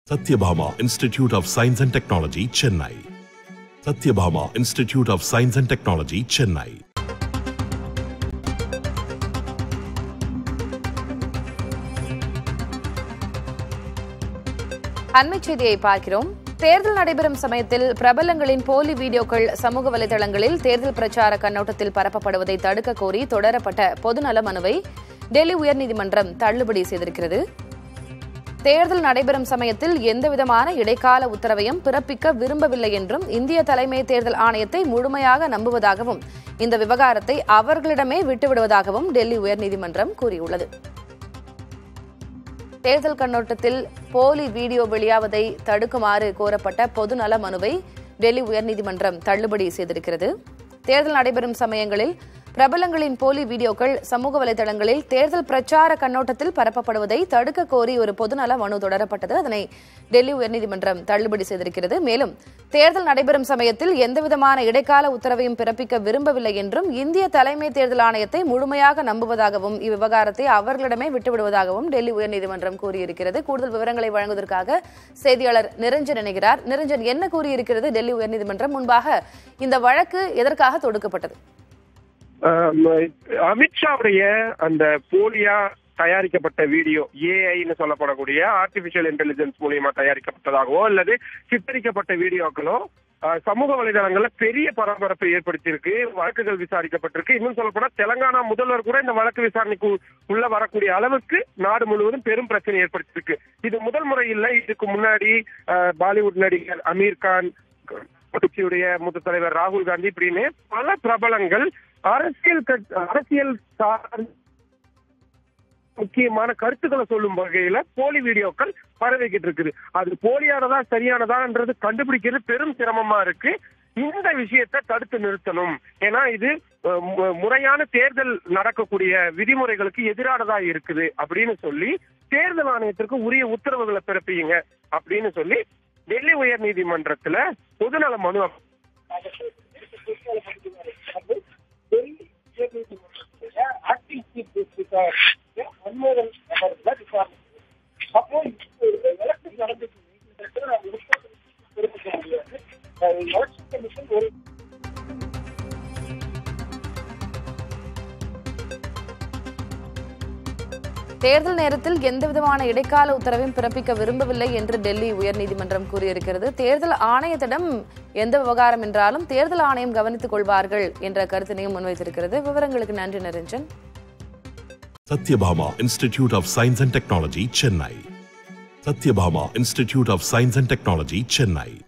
Satyabhama Institute of Science and Technology, Chennai. Satyabhama Institute of Science and Technology, Chennai. அண்மைச் செய்தியை பார்க்கிறோம் தேர்தல் நடைபெறும் சமயத்தில் பிரபலங்களின் போலி வீடியோக்கள் சமூக வலைதளங்களில் தேர்தல் பிரச்சார கண்ணோட்டத்தில் பரப்பப்படுவதை தடுக்க கோரி தொடரப்பட்ட பொதுநல மனுவை டெல்லி உயர்நீதிமன்றம் தள்ளுபடி செய்திருக்கிறது தேர்தல் நடைபெறும் சமயத்தில் எந்தவிதமான இடைக்கால உத்தரவையும் பிறப்பிக்க விரும்பவில்லை என்றும் இந்திய தலைமை தேர்தல் ஆணையத்தை முழுமையாக நம்புவதாகவும் இந்த விவகாரத்தை அவர்களிடமே விட்டுவிடுவதாகவும் டெல்லி உயர்நீதிமன்றம் கூறியுள்ளது தேர்தல் கண்ணோட்டத்தில் போலி வீடியோ வெளியாவதை தடுக்குமாறு கோரப்பட்ட பொதுநல மனுவை டெல்லி உயர்நீதிமன்றம் தள்ளுபடி செய்திருக்கிறது தேர்தல் நடைபெறும் சமயங்களில் பிரபலங்களின் போலி வீடியோக்கள் சமூக வலைதளங்களில் தேர்தல் பிரச்சார கண்ணோட்டத்தில் பரப்பப்படுவதை தடுக்க கோரி ஒரு பொதுநல மனு தொடரப்பட்டது அதனை டெல்லி உயர்நீதிமன்றம் தள்ளுபடி செய்திருக்கிறது மேலும் தேர்தல் நடைபெறும் சமயத்தில் எந்தவிதமான இடைக்கால உத்தரவையும் பிறப்பிக்க விரும்பவில்லை என்றும் இந்திய தலைமை தேர்தல் ஆணையத்தை முழுமையாக நம்புவதாகவும் இவ்விவகாரத்தை அவர்களிடமே விட்டுவிடுவதாகவும் டெல்லி உயர்நீதிமன்றம் கூறியிருக்கிறது கூடுதல் விவரங்களை வழங்குவதற்காக செய்தியாளர் நிரஞ்சன் இணைகிறார் நிரஞ்சன் என்ன கூறியிருக்கிறது டெல்லி உயர்நீதிமன்றம் முன்பாக இந்த வழக்கு எதற்காக தொடுக்கப்பட்டது ஆம், அமித்ஷாவுடைய அந்த போலியா தயாரிக்கப்பட்ட வீடியோ ஏஐன்னு சொல்லப்படக்கூடிய ஆர்டிபிஷியல் இன்டெலிஜென்ஸ் மூலியமா தயாரிக்கப்பட்டதாகவோ அல்லது சித்தரிக்கப்பட்ட வீடியோக்களோ ஆஹ், சமூக வலைதளங்கள்ல பெரிய பரபரப்பை ஏற்படுத்தியிருக்கு வழக்குகள் விசாரிக்கப்பட்டிருக்கு இன்னும் சொல்லப்போனா தெலங்கானா முதல்வர் கூட இந்த வழக்கு விசாரணைக்கு உள்ள வரக்கூடிய அளவுக்கு நாடு முழுவதும் பெரும் பிரச்சனை ஏற்படுத்தியிருக்கு இது முதல் முறை இல்லை இதுக்கு முன்னாடி ஆஹ், பாலிவுட் நடிகர் அமீர் கான் கட்சியுடைய மூத்த தலைவர் ராகுல் காந்தி இப்படின்னு பல பிரபலங்கள் அரசியல் கட்சி- அரசியல் சார்ந்த முக்கியமான கருத்துக்களை சொல்லும் வகையில போலி வீடியோக்கள் பரவிக்கிட்டு இருக்குது அது போலியானதா சரியானதான்றது கண்டுபிடிக்கிறது பெரும் சிரமமா இருக்கு இந்த விஷயத்தை தடுத்து நிறுத்தணும் ஏன்னா இது அஹ், மு- முறையான தேர்தல் நடக்கக்கூடிய விதிமுறைகளுக்கு எதிரானதா இருக்குது அப்படின்னு சொல்லி தேர்தல் ஆணையத்திற்கு உரிய உத்தரவுகளை பிறப்பியுங்க அப்படின்னு சொல்லி டெல்லி உயர் நீதிமன்றத்துல பொதுநல மனு ஆக்டிங் சீஃப் ஜஸ்டிஸார் மன்மோகன் அவர்கள் விசாரணை அப்போ எலெக்ஷன் நடந்துச்சு இந்த இடத்துல நான் ஒரு தெரிவிக்க முடியாது எலெக்ஷன் கமிஷன் ஒரு தேர்தல் நேரத்தில் எந்தவிதமான இடைக்கால உத்தரவையும் பிறப்பிக்க விரும்பவில்லை என்று டெல்லி உயர்நீதிமன்றம் கூறியிருக்கிறது தேர்தல் ஆணையத்திடம் எந்த விவகாரம் என்றாலும் தேர்தல் ஆணையம் கவனித்துக் கொள்வார்கள் என்ற கருத்தினையும் முன்வைத்திருக்கிறது விவரங்களுக்கு நன்றி Niranjan Satyabhama Institute of Science and Technology, Chennai. Satyabhama Institute of Science and Technology, Chennai.